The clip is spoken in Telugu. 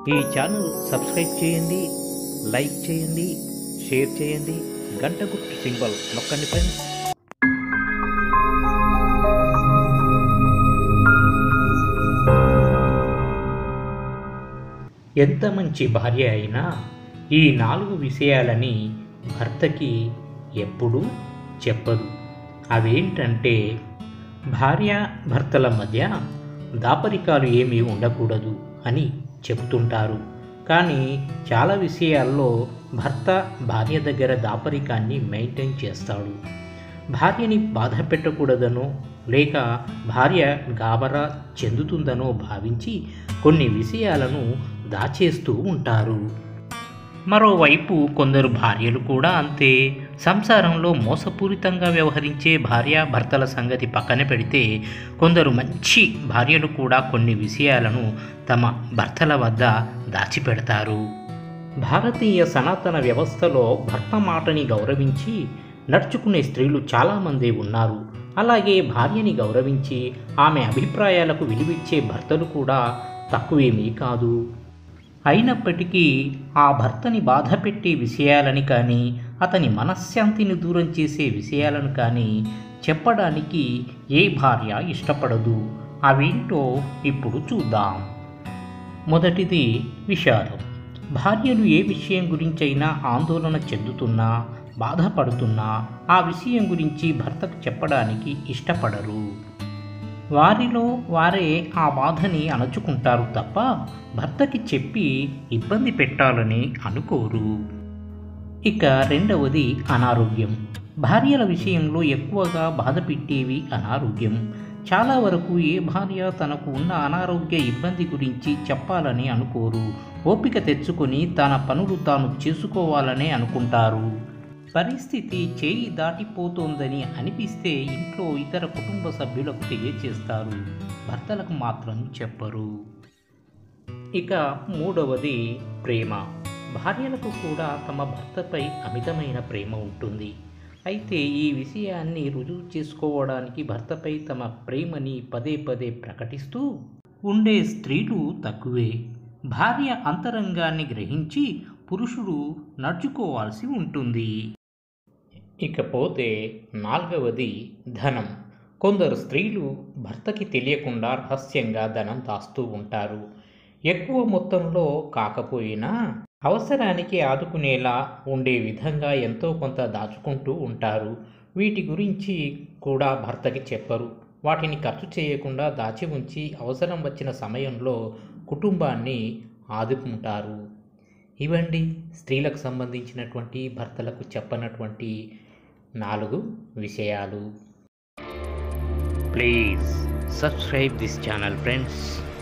ఈ ఛానల్ సబ్స్క్రైబ్ చేయండి లైక్ చేయండి షేర్ చేయండి గంట గుర్తు సింబల్ నొక్కండి ఫ్రెండ్స్ ఎంత మంచి భార్య అయినా ఈ నాలుగు విషయాలని భర్తకి ఎప్పుడూ చెప్పదు అవేంటంటే భార్య భర్తల మధ్య దాపరికాలు ఏమీ ఉండకూడదు అని చెబుతుంటారు కానీ చాలా విషయాల్లో భర్త భార్య దగ్గర దాపరికాన్ని మెయింటైన్ చేస్తాడు భార్యని బాధ పెట్టకూడదనో లేక భార్య గాబరా చెందుతుందనో భావించి కొన్ని విషయాలను దాచేస్తూ ఉంటారు మరోవైపు కొందరు భార్యలు కూడా అంతే సంసారంలో మోసపూరితంగా వ్యవహరించే భార్య భర్తల సంగతి పక్కన పెడితే కొందరు మంచి భార్యలు కూడా కొన్ని విషయాలను తమ భర్తల వద్ద దాచిపెడతారు భారతీయ సనాతన వ్యవస్థలో భర్త మాటని గౌరవించి నడుచుకునే స్త్రీలు చాలామంది ఉన్నారు అలాగే భార్యని గౌరవించి ఆమె అభిప్రాయాలకు విలువిచ్చే భర్తలు కూడా తక్కువేమీ కాదు అయినప్పటికీ ఆ భర్తని బాధ పెట్టే విషయాలని కానీ అతని మనశ్శాంతిని దూరం చేసే విషయాలను కానీ చెప్పడానికి ఏ భార్య ఇష్టపడదు అవేంటో ఇప్పుడు చూద్దాం మొదటిది విషాదం భార్యలు ఏ విషయం గురించైనా ఆందోళన చెందుతున్నా బాధపడుతున్నా ఆ విషయం గురించి భర్తకు చెప్పడానికి ఇష్టపడరు వారిలో వారే ఆ బాధని అణచుకుంటారు తప్ప భర్తకి చెప్పి ఇబ్బంది పెట్టాలని అనుకోరు ఇక రెండవది అనారోగ్యం భార్యల విషయంలో ఎక్కువగా బాధ పెట్టేవి అనారోగ్యం చాలా వరకు ఏ భార్య తనకు ఉన్న అనారోగ్య ఇబ్బంది గురించి చెప్పాలని అనుకోరు ఓపిక తెచ్చుకొని తన పనులు తాను చేసుకోవాలనే అనుకుంటారు పరిస్థితి చేయి దాటిపోతోందని అనిపిస్తే ఇంట్లో ఇతర కుటుంబ సభ్యులకు తెలియచేస్తారు భర్తలకు మాత్రం చెప్పరు ఇక మూడవది ప్రేమ భార్యలకు కూడా తమ భర్తపై అమితమైన ప్రేమ ఉంటుంది అయితే ఈ విషయాన్ని రుజువు చేసుకోవడానికి భర్తపై తమ ప్రేమని పదే పదే ప్రకటిస్తూ ఉండే స్త్రీలు తక్కువే భార్య అంతరంగాన్ని గ్రహించి పురుషుడు నడుచుకోవాల్సి ఉంటుంది ఇకపోతే నాలుగవది ధనం కొందరు స్త్రీలు భర్తకి తెలియకుండా రహస్యంగా ధనం దాస్తూ ఉంటారు ఎక్కువ మొత్తంలో కాకపోయినా అవసరానికి ఆదుకునేలా ఉండే విధంగా ఎంతో కొంత దాచుకుంటూ ఉంటారు వీటి గురించి కూడా భర్తకి చెప్పరు వాటిని ఖర్చు చేయకుండా దాచి ఉంచి అవసరం వచ్చిన సమయంలో కుటుంబాన్ని ఆదుకుంటారు ఇవండి స్త్రీలకు సంబంధించినటువంటి భర్తలకు చెప్పనటువంటి నాలుగు విషయాలు please subscribe this channel friends